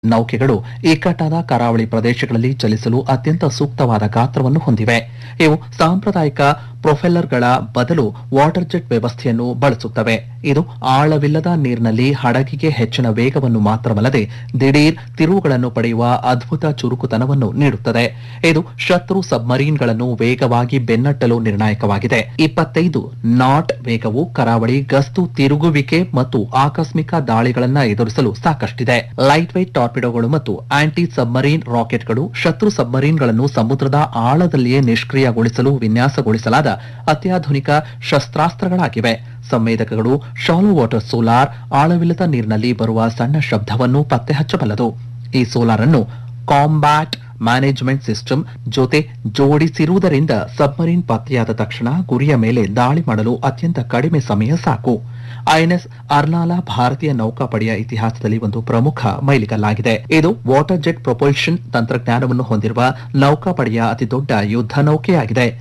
ನೌಕೆಗಳು ಇಕ್ಕಟ್ಟಾದ ಕರಾವಳಿ ಪ್ರದೇಶಗಳಲ್ಲಿ ಚಲಿಸಲು ಅತ್ಯಂತ ಸೂಕ್ತವಾದ ಗಾತ್ರವನ್ನು ಹೊಂದಿವೆ ಇವು ಸಾಂಪ್ರದಾಯಿಕ ಪ್ರೊಪೆಲ್ಲರ್ಗಳ ಬದಲು ವಾಟರ್ ಜೆಟ್ ವ್ಯವಸ್ಥೆಯನ್ನು ಬಳಸುತ್ತವೆ ಇದು ಆಳವಿಲ್ಲದ ನೀರಿನಲ್ಲಿ ಹಡಗಿಗೆ ಹೆಚ್ಚಿನ ವೇಗವನ್ನು ಮಾತ್ರವಲ್ಲದೆ ದಿಢೀರ್ ತಿರುವುಗಳನ್ನು ಪಡೆಯುವ ಅದ್ಭುತ ಚುರುಕುತನವನ್ನು ನೀಡುತ್ತದೆ ಇದು ಶತ್ರು ಸಬ್ಮರೀನ್ಗಳನ್ನು ವೇಗವಾಗಿ ಬೆನ್ನಟ್ಟಲು ನಿರ್ಣಾಯಕವಾಗಿದೆ ಇಪ್ಪತ್ತೈದು ನಾಟ್ ವೇಗವು ಕರಾವಳಿ ಗಸ್ತು ತಿರುಗುವಿಕೆ ಮತ್ತು ಆಕಸ್ಮಿಕ ದಾಳಿಗಳನ್ನ ಎದುರಿಸಲು ಸಾಕಷ್ಟಿದೆ ಲೈಟ್ ವೈಟ್ ಟಾರ್ಪಿಡೋಗಳು ಮತ್ತು ಆಂಟಿ ಸಬ್ಮರೀನ್ ರಾಕೆಟ್ಗಳು ಶತ್ರು ಸಬ್ಮರೀನ್ಗಳನ್ನು ಸಮುದ್ರದ ಆಳದಲ್ಲಿಯೇ ನಿಷ್ಕ್ರಿಯಗೊಳಿಸಲು ವಿನ್ಯಾಸಗೊಳಿಸಲಾದ ಅತ್ಯಾಧುನಿಕ ಶಸ್ತ್ರಾಸ್ತ್ರಗಳಾಗಿವೆ ಸಂವೇದಕಗಳು ಶಾಲೋ ವಾಟರ್ ಸೋಲಾರ್ ಆಳವಿಲ್ಲದ ನೀರಿನಲ್ಲಿ ಬರುವ ಸಣ್ಣ ಶಬ್ದವನ್ನು ಪತ್ತೆ ಹಚ್ಚಬಲ್ಲದು ಈ ಸೋಲಾರ್ ಅನ್ನು ಕಾಂಬ್ಯಾಟ್ ಮ್ಯಾನೇಜ್ಮೆಂಟ್ ಸಿಸ್ಟಮ್ ಜೊತೆ ಜೋಡಿಸಿರುವುದರಿಂದ ಸಬ್ಮರೀನ್ ಪತ್ತೆಯಾದ ತಕ್ಷಣ ಗುರಿಯ ಮೇಲೆ ದಾಳಿ ಮಾಡಲು ಅತ್ಯಂತ ಕಡಿಮೆ ಸಮಯ ಸಾಕು ಐಎನ್ಎಸ್ ಅರ್ನಾಲಾ ಭಾರತೀಯ ನೌಕಾಪಡೆಯ ಇತಿಹಾಸದಲ್ಲಿ ಒಂದು ಪ್ರಮುಖ ಮೈಲಿಗಲ್ಲಾಗಿದೆ ಇದು ವಾಟರ್ ಜೆಟ್ ಪ್ರೊಪಲ್ಷನ್ ತಂತ್ರಜ್ಞಾನವನ್ನು ಹೊಂದಿರುವ ನೌಕಾಪಡೆಯ ಅತಿದೊಡ್ಡ ಯುದ್ಧ ನೌಕೆಯಾಗಿದೆ